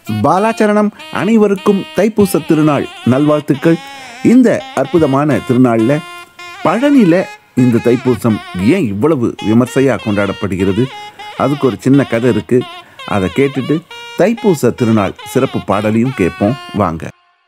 பாலாச்சரணம் அனைவருக்கும் தைப்பூச திருநாள் நல்வாழ்த்துக்கள் இந்த அற்புதமான திருநாளில் பழனியில் இந்த தைப்பூசம் ஏன் இவ்வளவு விமர்சையாக கொண்டாடப்படுகிறது அதுக்கு ஒரு சின்ன கதை இருக்குது அதை கேட்டுட்டு தைப்பூச திருநாள் சிறப்பு பாடலையும் கேட்போம் வாங்க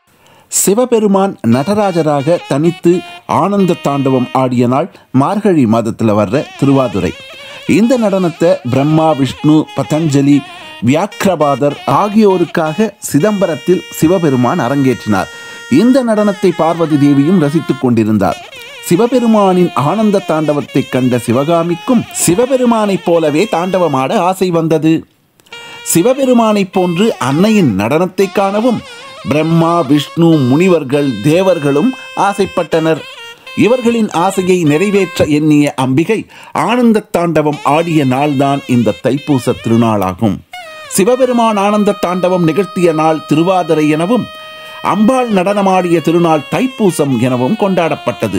சிவபெருமான் நடராஜராக தனித்து ஆனந்த தாண்டவம் ஆடிய நாள் மார்கழி மாதத்தில் வர்ற திருவாதுரை இந்த நடனத்தை பிரம்மா விஷ்ணு பதஞ்சலி வியாக்கிரபாதர் ஆகியோருக்காக சிதம்பரத்தில் சிவபெருமான் அரங்கேற்றினார் இந்த நடனத்தை பார்வதி தேவியும் ரசித்துக் கொண்டிருந்தார் சிவபெருமானின் ஆனந்த தாண்டவத்தை கண்ட சிவகாமிக்கும் சிவபெருமானைப் போலவே தாண்டவமாட ஆசை வந்தது சிவபெருமானைப் போன்று அன்னையின் நடனத்தை காணவும் பிரம்மா விஷ்ணு முனிவர்கள் தேவர்களும் ஆசைப்பட்டனர் இவர்களின் ஆசையை நிறைவேற்ற எண்ணிய அம்பிகை ஆனந்த தாண்டவம் ஆடிய நாள்தான் இந்த தைப்பூச திருநாளாகும் சிவபெருமான் ஆனந்த தாண்டவம் நிகழ்த்திய நாள் திருவாதிரை எனவும் அம்பாள் நடனமாடிய திருநாள் தைப்பூசம் எனவும் கொண்டாடப்பட்டது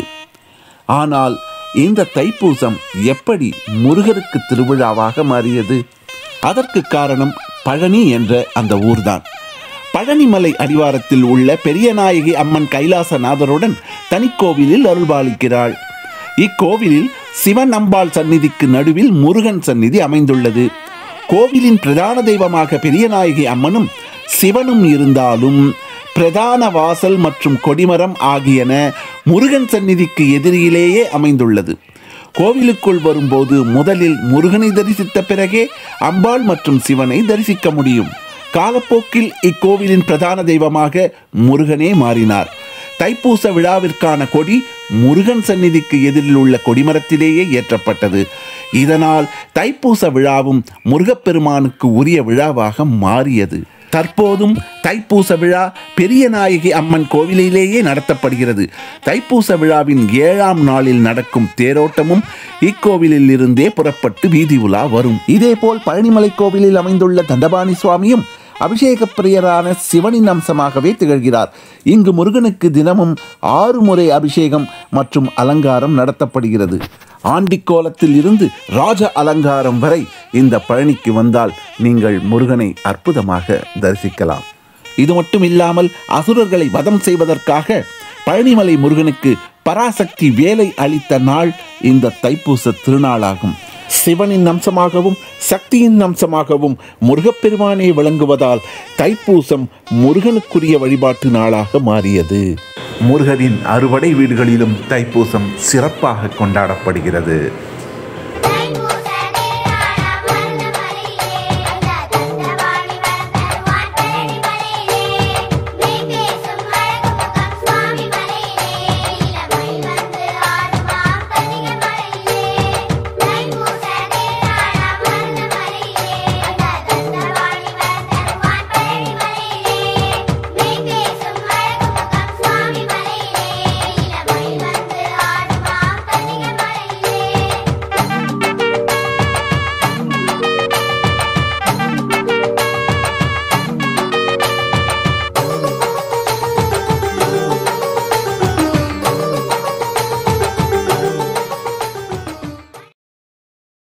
ஆனால் இந்த தைப்பூசம் எப்படி முருகருக்கு திருவிழாவாக மாறியது அதற்கு காரணம் பழனி என்ற அந்த ஊர்தான் பழனிமலை அடிவாரத்தில் உள்ள பெரியநாயகி அம்மன் கைலாசநாதருடன் தனிக்கோவிலில் அருள்பாலிக்கிறாள் இக்கோவிலில் சிவன் அம்பாள் சந்நிதிக்கு நடுவில் முருகன் சந்நிதி அமைந்துள்ளது கோவிலின் பிரதான தெய்வமாக பெரியநாயகி அம்மனும் சிவனும் இருந்தாலும் பிரதான வாசல் மற்றும் கொடிமரம் ஆகியன முருகன் சந்நிதிக்கு எதிரியிலேயே அமைந்துள்ளது கோவிலுக்குள் வரும்போது முதலில் முருகனை தரிசித்த பிறகே அம்பாள் மற்றும் சிவனை தரிசிக்க முடியும் காலப்போக்கில் இக்கோவிலின் பிரதான தெய்வமாக முருகனே மாறினார் தைப்பூச விழாவிற்கான கொடி முருகன் சந்நிதிக்கு எதிரில் உள்ள கொடிமரத்திலேயே ஏற்றப்பட்டது இதனால் தைப்பூச விழாவும் முருகப்பெருமானுக்கு உரிய விழாவாக மாறியது தற்போதும் தைப்பூச விழா பெரிய நாயகி அம்மன் கோவிலிலேயே நடத்தப்படுகிறது தைப்பூச விழாவின் ஏழாம் நாளில் நடக்கும் தேரோட்டமும் இக்கோவிலில் இருந்தே புறப்பட்டு வீதி உலா வரும் இதேபோல் பழனிமலை கோவிலில் அமைந்துள்ள தண்டபாணி சுவாமியும் அபிஷேக பிரியரான சிவனின் அம்சமாகவே திகழ்கிறார் இங்கு முருகனுக்கு தினமும் ஆறு முறை அபிஷேகம் மற்றும் அலங்காரம் நடத்தப்படுகிறது ஆண்டிக்கோலத்தில் இருந்து ராஜ அலங்காரம் வரை இந்த பழனிக்கு வந்தால் நீங்கள் முருகனை அற்புதமாக தரிசிக்கலாம் இது மட்டும் இல்லாமல் அசுரர்களை வதம் செய்வதற்காக பழனிமலை முருகனுக்கு பராசக்தி வேலை அளித்த நாள் இந்த தைப்பூச திருநாளாகும் சிவனின் அம்சமாகவும் சக்தியின் அம்சமாகவும் முருகப்பெருமானே விளங்குவதால் தைப்பூசம் முருகனுக்குரிய வழிபாட்டு நாளாக மாறியது முருகனின் அறுவடை வீடுகளிலும் தைப்பூசம் சிறப்பாக கொண்டாடப்படுகிறது